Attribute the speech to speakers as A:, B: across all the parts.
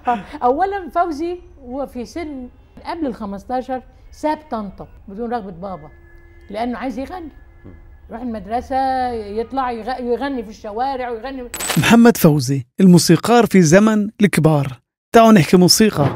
A: اولا فوزي هو في سن قبل ال 15 ساب طنطا بدون رغبه بابا لانه عايز يغني يروح المدرسة يطلع يغ- يغني في الشوارع ويغني
B: محمد فوزي الموسيقار في زمن الكبار تعالوا نحكي موسيقى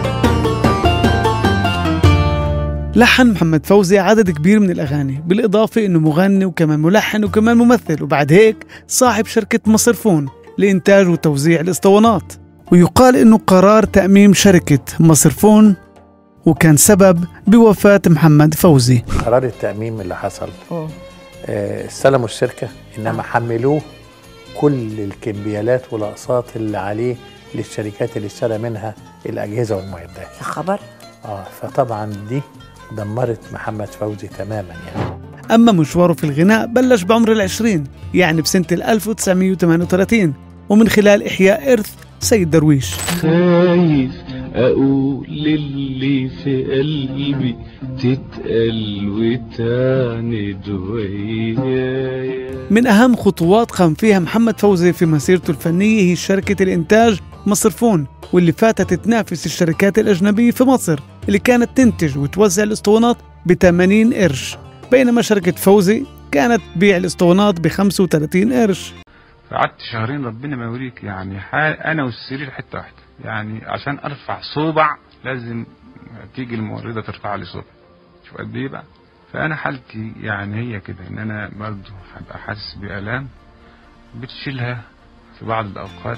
B: لحن محمد فوزي عدد كبير من الأغاني بالإضافة أنه مغني وكمان ملحن وكمان ممثل وبعد هيك صاحب شركة مصرفون لإنتاج وتوزيع الإسطوانات ويقال أنه قرار تأميم شركة مصرفون وكان سبب بوفاة محمد فوزي
C: قرار التأميم اللي حصل
A: أوه.
C: آه، استلموا الشركة إنما حملوه كل الكمبيالات والأقساط اللي عليه للشركات اللي اشترى منها الأجهزة والمعدات
D: يا خبر
C: آه فطبعا دي دمرت محمد فوزي تماما يعني
B: أما مشواره في الغناء بلش بعمر العشرين يعني بسنة 1938 ومن خلال إحياء إرث سيد درويش
E: خايف اقول اللي في قلبي تتقل وتعند ويايا
B: من أهم خطوات قام فيها محمد فوزي في مسيرته الفنية هي شركة الإنتاج مصرفون واللي فاتت تنافس الشركات الأجنبية في مصر اللي كانت تنتج وتوزع الأسطوانات ب 80 قرش بينما شركة فوزي كانت تبيع الأسطوانات ب 35 قرش
F: قعدت شهرين ربنا ما يوريك يعني حال انا والسرير حته واحده يعني عشان ارفع صوبع لازم تيجي الممرضه ترفع لي صوبع شوف قد ايه بقى فانا حالتي يعني هي كده ان انا برضه هبقى حاسس بالام بتشيلها في بعض الاوقات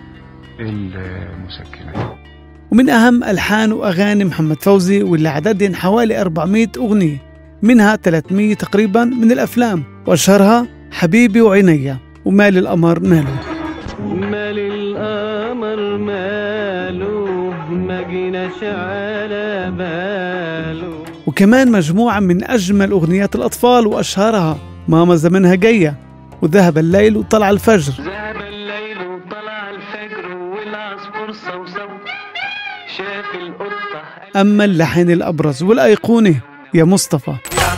F: المسكنات
B: ومن أهم ألحان وأغاني محمد فوزي واللي عددهن حوالي 400 أغنية منها 300 تقريبا من الأفلام وأشهرها حبيبي وعينيا ومال القمر ماله
E: مال القمر ماله ما جيناش على باله
B: وكمان مجموعة من أجمل أغنيات الأطفال وأشهرها ماما زمنها جاية وذهب الليل وطلع الفجر
E: ذهب الليل وطلع الفجر والعصفور صوصو شاف القطة
B: أما اللحن الأبرز والأيقوني يا مصطفى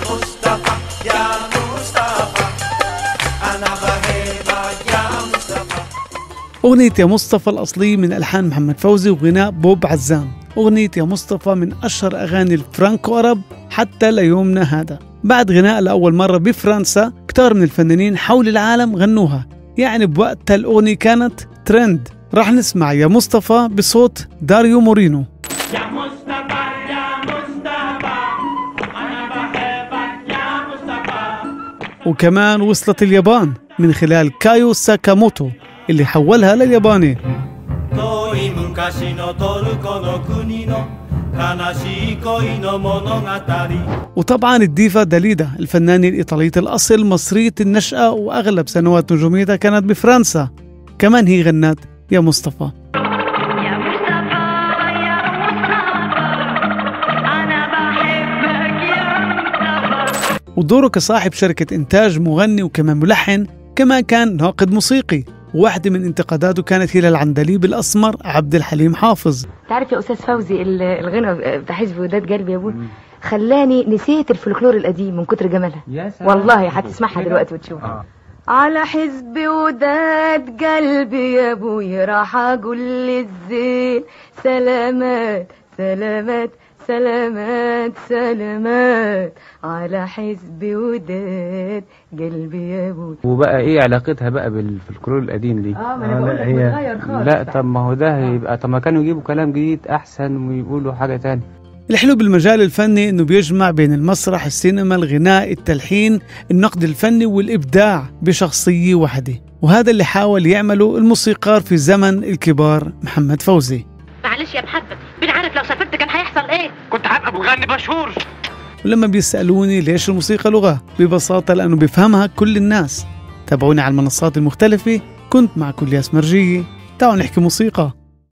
B: أغنية يا مصطفى الأصلية من ألحان محمد فوزي وغناء بوب عزام أغنية يا مصطفى من أشهر أغاني الفرانكو أرب حتى ليومنا هذا بعد غناء لأول مرة بفرنسا كتار من الفنانين حول العالم غنوها يعني بوقتها الأغنية كانت ترند راح نسمع يا مصطفى بصوت داريو مورينو وكمان وصلت اليابان من خلال كايو ساكاموتو اللي حولها للياباني
G: 遠い昔のトルコの国の悲しい恋の物語
B: وطبعا الديفا داليدا الفنانة الإيطالية الأصل مصرية النشأة وأغلب سنوات نجوميتها كانت بفرنسا كمان هي غنت يا مصطفى
H: يا مصطفى يا مصطفى أنا بحبك يا مصطفى
B: ودوره كصاحب شركة إنتاج مغني وكمان ملحن كمان كان ناقد موسيقي واحدة من انتقاداته كانت هي للعندليب الأسمر عبد الحليم حافظ
D: تعرف يا استاذ فوزي ال- الغنى بتاع حزب وداد قلبي يا ابوي خلاني نسيت الفلكلور القديم من كتر جمالها
I: يا سلام
D: والله هتسمعها دلوقتي وتشوفها
I: آه.
D: على حزب وداد قلبي يا ابوي راح اقول للزين سلامات سلامات سلامات سلامات على حزب وداد قلبي يا ابوي
I: وبقى ايه علاقتها بقى بالفلكلور القديم دي
D: اه ما انا بقول لك متغير خالص
I: لا طب ما هو ده هيبقى طب ما كانوا يجيبوا كلام جديد احسن ويقولوا حاجه تانية
B: الحلو بالمجال الفني انه بيجمع بين المسرح السينما الغناء التلحين النقد الفني والابداع بشخصيه واحده وهذا اللي حاول يعمله الموسيقار في زمن الكبار محمد فوزي
H: معلش يا محمد بنعرف لو سافرت كان هيحصل ايه
G: كنت هبقى مغني مشهور
B: ولما بيسألوني ليش الموسيقى لغة ببساطة لأنه بيفهمها كل الناس تابعوني على المنصات المختلفة كنت معكم الياس مرجية تعالوا نحكي موسيقى